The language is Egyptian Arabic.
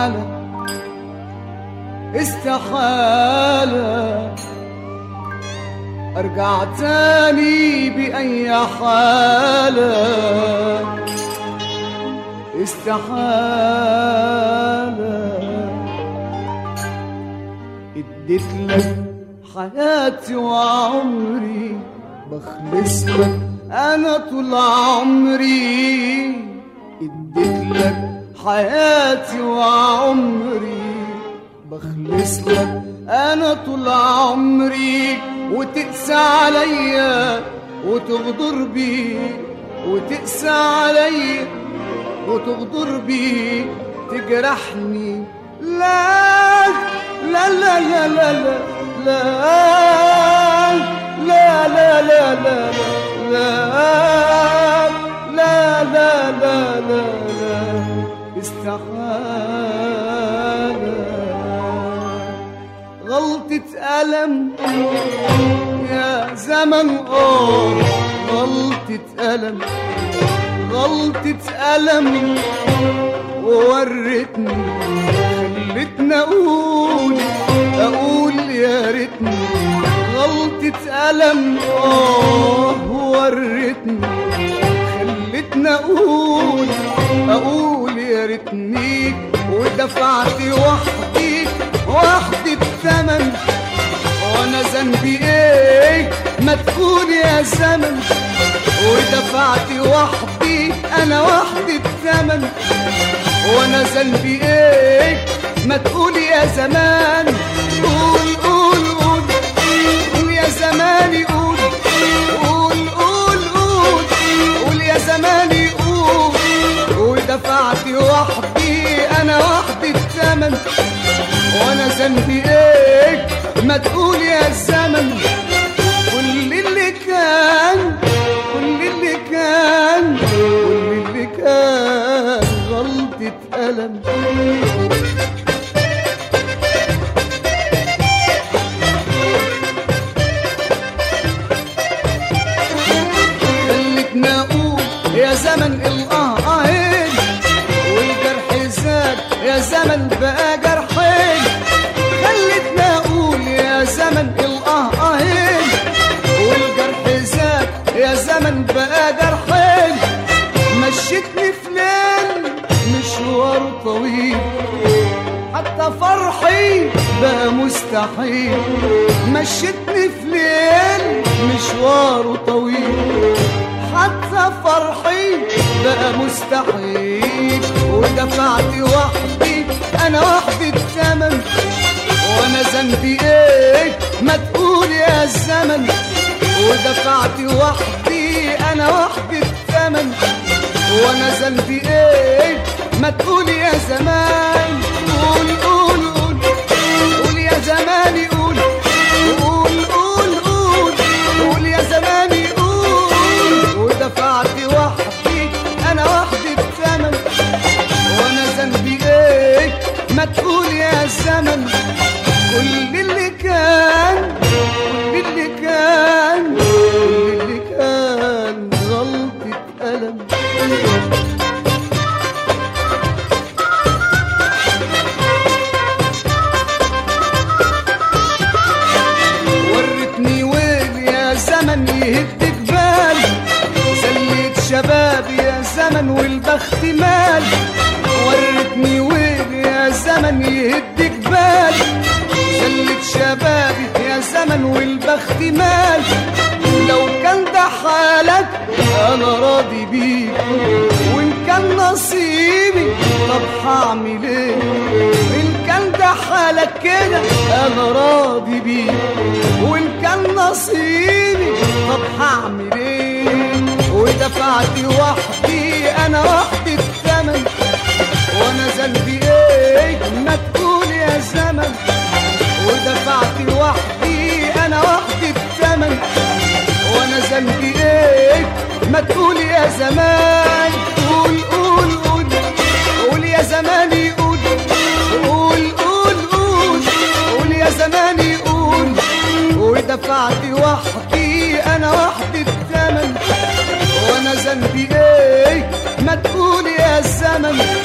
استحالة استحالة ارجع تاني بأي حالة استحالة اديت لك حياتي وعمري بخلص لك انا طول عمري اديت لك حياتي وعمري بخلص لك انا طول عمري وتقسى عليا وتغدر بي وتقسى عليا وتغدر بي تجرحني لا لا لا لا لا لا لا لا لا لا لا لا لا لا لا لا استحالة غلطة ألم يا زمن آه غلطة ألم غلطة ألم وورتني خلتني أقول أقول يا ريتني غلطة ألم آه ورتني خلتني أقول أقول يا ريتني ودفعت وحدي وحدي الثمن وانا ذنبي ايه ما تقول يا زمن ودفعت وحدي انا وحدي الثمن وانا ذنبي ايه ما تقول يا زمان قول قول قول قول يا زماني قول قول قول قول قول يا زماني قول ودفعت وحدي انا وحدي الثمن وانا ذنبي ايه ما تقول يا زمن كل اللي كان كل اللي كان كل اللي كان غلطة ألم خلتني أقول يا زمن الآه آهين والجرح زاد يا زمن بقى جرحين خلتني أقول يا زمن الآه آهين والجرح زاد يا زمن بقى جرحين مشيتني في ليل مشوار طويل حتى فرحي بقى مستحيل مشيتني في ليل مشوار طويل حتى فرحي بقى مستحيل ودفعت وحدي انا وحدي الثمن وانا ذنبي ايه ما تقول يا زمن ودفعت وحدي انا وحدي الثمن وانا ذنبي ايه ما تقول يا زمان قول قول قول قول يا زماني قول قول قول قول قول يا زماني قول ودفعت وحدي انا وحدي الثمن وانا ذنبي ايه ما تقول يا زمن كل اللي كان كل اللي كان كل اللي كان غلطة ألم ورتني ويل يا زمن يهد جبال زليت شباب يا زمن والبخت مال ورتني ويل يا زمن يهد جبال زلت شبابي يا زمن والبخت مال لو كان ده حالك انا راضي بيك وان كان نصيبي طب هعمل ايه ان كان ده حالك كده انا راضي بيك وان كان نصيبي طب هعمل ايه ودفعت وحدي انا وحدي الثمن وانا ذنبي ايه ما تقول يا زمن ودفعت وحدي انا وحدي الثمن وانا ذنبي ايه ما تقول يا زمان قول قول قول قول يا زماني قول قول قول قول قول يا زماني قول ودفعت وحدي انا وحدي الثمن وانا ذنبي ايه ما تقول يا زمن